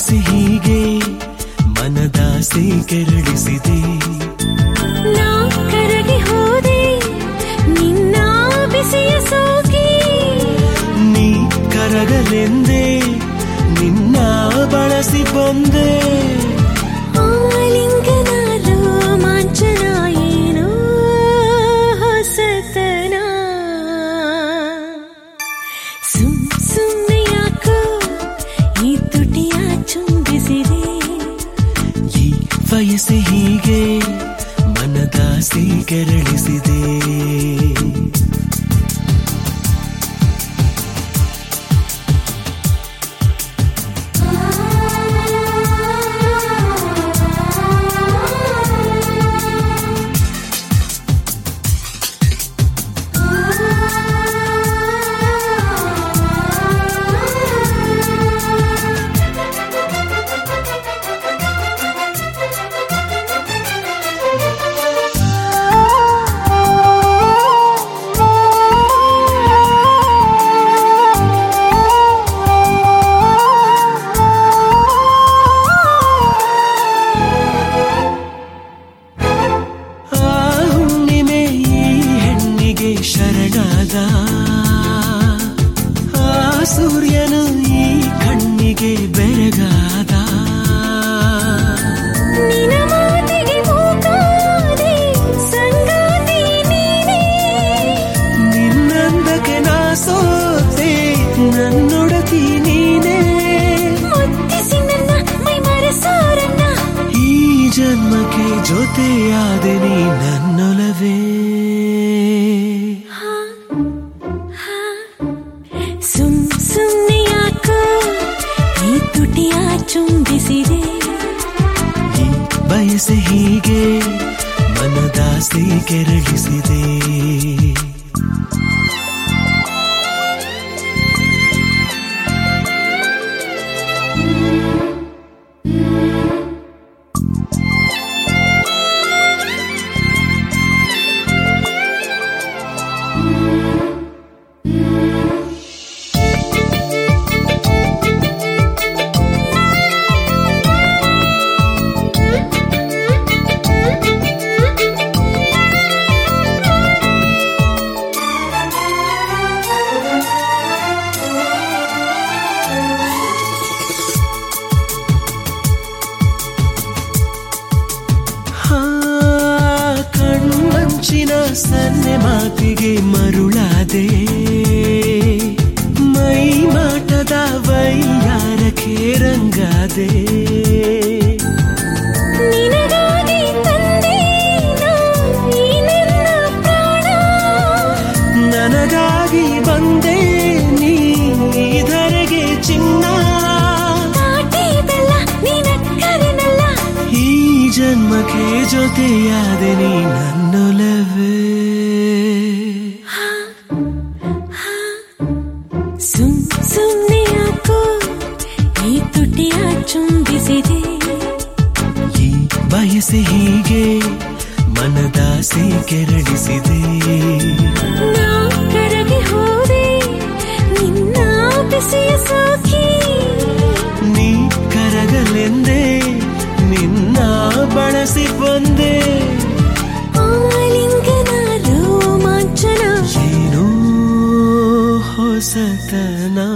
ಬಯಸಿ ಹೀಗೆ ಮನದಾಸೆ ಕೆರಳಿಸಿದೆ ನಾ ಕರಗಿ ಹೋದೆ ನಿನ್ನ ಬಿಸಿಯ ಸೋಗಿ ನೀ ಕರಗಲೆಂದೇ ನಿನ್ನ ಬಳಸಿ ಬಂದೆ ಆಲಿಂಗನ ರೋಮಾಂಚನ ಏನೋ ಹೊಸತನ ಸುಮ್ ಸುಮ್ಮನೆ ಯಾಕೋ ಈ ತುಟಿಯ ಚುಂಬಿಸಿದೆ ಈ ವಯಸ್ಸೆ ಹೀಗೆ ಮನದಾಸೆ ಕೆರಳಿಸಿದೆ ಆ ಹುಣ್ಣಿಮೆ ಈ ಹೆಣ್ಣಿಗೆ ಶರಣಾದ ಆ ಸೂರ್ಯನು ಈ ಕಣ್ಣಿಗೆ ಬೆರಗಾದ ನಿನ ಮಾತಿಗೆ ಮೂಕಾದೆ ಸಂಗಾತಿ ನೀನೇ ನಿನ್ನಂದಕ್ಕೆ ನಾ ಸೋತೆ ನನ್ನೊಡತಿ ನೀನೇ ಮುತ್ತಿಸಿ ನನ್ನ ಮೈ ಮರೆಸೋರನ್ನ ಈ ಜನ್ಮಕ್ಕೆ ಜೊತೆಯಾದೆ ನೀ ನನ್ನೊಲವೇ ಸುಮ್ ಸುಮ್ನೆ ಯಾಕೋ ಈ ತುಟಿಯ ಚುಂಬಿಸಿದೆ ಈ ಬಯಸೆ ಹೀಗೆ ಮನದಾಸೆ ಕೆರಳಿಸಿದೆ ಹಾ ಕಣ್ಣಂಚಿನ ಸನ್ನೆ ಮಾತಿಗೆ ಮರುಳಾದೆ ಮೈ ಮಾಟದ ವೈಯಾರಕ್ಕೆ ರಂಗಾದೆ ನಿನಗಾಗಿ ತಂದೆ ನಾ ಈ ನನ್ನ ಪ್ರಾಣ ನನಗಾಗಿ ಬಂದೆ ನೀ ಧರೆಗೆ ಚಿನ್ನ ಕಾಟಿ ಬೆಲ್ಲ ನಿನಕ್ಕರೆನಲ್ಲ ಈ ಜನ್ಮಕ್ಕೆ ಜೊತೆಯಾದೆ ನೀ ನನ್ನೊಲವೇ ಸುಮ್ ಸುಮ್ನೆ ಯಾಕೋ ಈ ತುಟಿಯ ಚುಂಬಿಸಿದೆ ಈ ಬಯಸೆ ಹೀಗೆ ಮನದಾಸೆ ಕೆರಳಿಸಿದೆ ನಾ ಕರಗಿ ಹೋದೆ ನಿನ್ನ ಬಿಸಿಯ ಸೋಕಿ ನೀ ಕರಗಲೆಂದೇ ನಿನ್ನ ಬಳಸಿ ಬಂದೆ ಆಲಿಂಗನ ರೋಮಾಂಚನ ಏನೋ ಹೊಸತನ